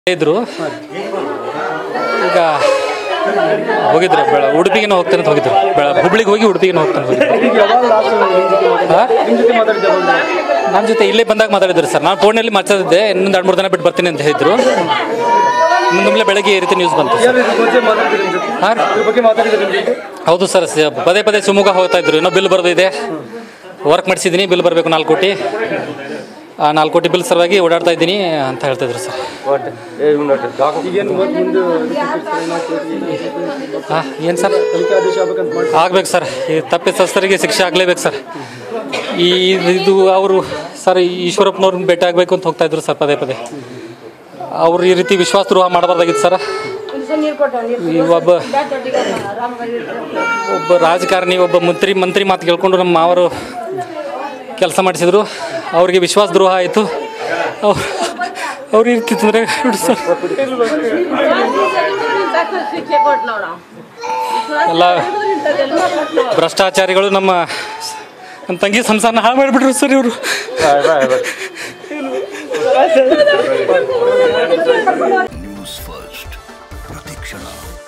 ಇದ್ರು ಈಗ ಹೋಗಿದ್ರು ಬೆಳ ಉಡುಪಿಗೆ ಹೋಗ್ತಾನೆ ಅಂತ ಹೋಗಿದ್ರು ಬೆಳ ಹುಬ್ಳಿಗೆ ಹೋಗಿ ಉಡುಪಿಗೆ ಹೋಗ್ತಾನೆ ಹೋಗಿದ್ರು ಈಗ ಯಾವಾಗ ಲಾಸ್ಟ್ ಹಾ? ನಿಮ್ಮ ಜೊತೆ ಮಾತಾಡಿದ್ದೆ ಬಂದೆ ನನ್ನ ಜೊತೆ ಇಲ್ಲೇ ಬಂದಾಗ ಮಾತಾಡಿದ್ರು ಸರ್ ನಾನು ಫೋನಲ್ಲಿ ಮಾತಾಡಿದ್ದೆ ಇನ್ನೊಂದು ಎರಡು ಮೂರು ದಿನ ಬಿಟ್ಟು ಬರ್ತೀನಿ ಅಂತ ಹೇಳಿದ್ರು ಮುಂದೆ ಬೆಳಗ್ಗೆ ಈ ರೀತಿ ನ್ಯೂಸ್ ಬಂತು ಸರ್ ಏನು ಇದ್ರ ಬಗ್ಗೆ ಮಾತಾಡಿದ್ರೆ ನಿಮ್ಮ ಜೊತೆ ಹಾಂ ಇದ್ರ ಬಗ್ಗೆ ಮಾತಾಡಿದ್ರೆ ನಿಮ್ಮ ಜೊತೆ ಹೌದು ಸರ್ ಸ- ಪದೇ ಪದೇ ಶಿವಮೊಗ್ಗ ಹೋಗ್ತಾ ಇದ್ರು ಇನ್ನೂ ಬಿಲ್ ಬರೋದಿದೆ ವರ್ಕ್ ಮಾಡಿಸಿದ್ದೀನಿ ಬಿಲ್ ಬರಬೇಕು ನಾಲ್ಕು ಕೋಟಿ ಆ ನಾಲ್ಕು ಕೋಟಿ ಬಿಲ್ ಸಲುವಾಗಿ ಓಡಾಡ್ತಾ ಇದ್ದೀನಿ ಅಂತ ಹೇಳ್ತಿದ್ರು ಸರ್ ಈಗೇನು ಮುಂದೆ ಹಾಂ ಏನು ಸರ್ ತನಿಖೆ ಆದೇಶ ಆಗ್ಬೇಕಂತ ಮಾಡಿ ಆಗ್ಬೇಕು ಸರ್ ಈ ತಪ್ಪಿತಸ್ಥರಿಗೆ ಶಿಕ್ಷೆ ಆಗಲೇಬೇಕು ಸರ್ ಈ ಇದು ಅವರು ಸರ್ ಈಶ್ವರಪ್ಪನವ್ರನ್ನ ಭೇಟಿ ಆಗಬೇಕು ಅಂತ ಹೋಗ್ತಾ ಇದ್ರು ಸರ್ ಪದೇ ಪದೇ ಅವ್ರು ಈ ರೀತಿ ವಿಶ್ವಾಸ ದ್ರೋಹ ಮಾಡಬಾರ್ದಾಗಿತ್ತು ಸರ್ ಈ ಒಬ್ಬ ಒಬ್ಬ ರಾಜಕಾರಣಿ ಒಬ್ಬ ಮಂತ್ರಿ ಮಂತ್ರಿ ಮಾತು ಕೇಳ್ಕೊಂಡು ನಮ್ಮ ಮಾವರು ಕೆಲಸ ಮಾಡಿಸಿದ್ರು ಅವ್ರಿಗೆ ವಿಶ್ವಾಸ ದ್ರೋಹ ಆಯಿತು ಅವ್ರು ಅವ್ರು ಈ ರೀತಿ ತೊಂದರೆ ಬಿಡು ಸರ್ ಎಲ್ಲ ಭ್ರಷ್ಟಾಚಾರಿಗಳು ನಮ್ಮ ನಮ್ಮ ತಂಗಿ ಸಂಸಾರನ ಹಾಳು ಮಾಡಿಬಿಟ್ರು ಸರ್ ಇವರು ನ್ಯೂಸ್ ಫಸ್ಟ್ ಪ್ರತಿಕ್ಷಣ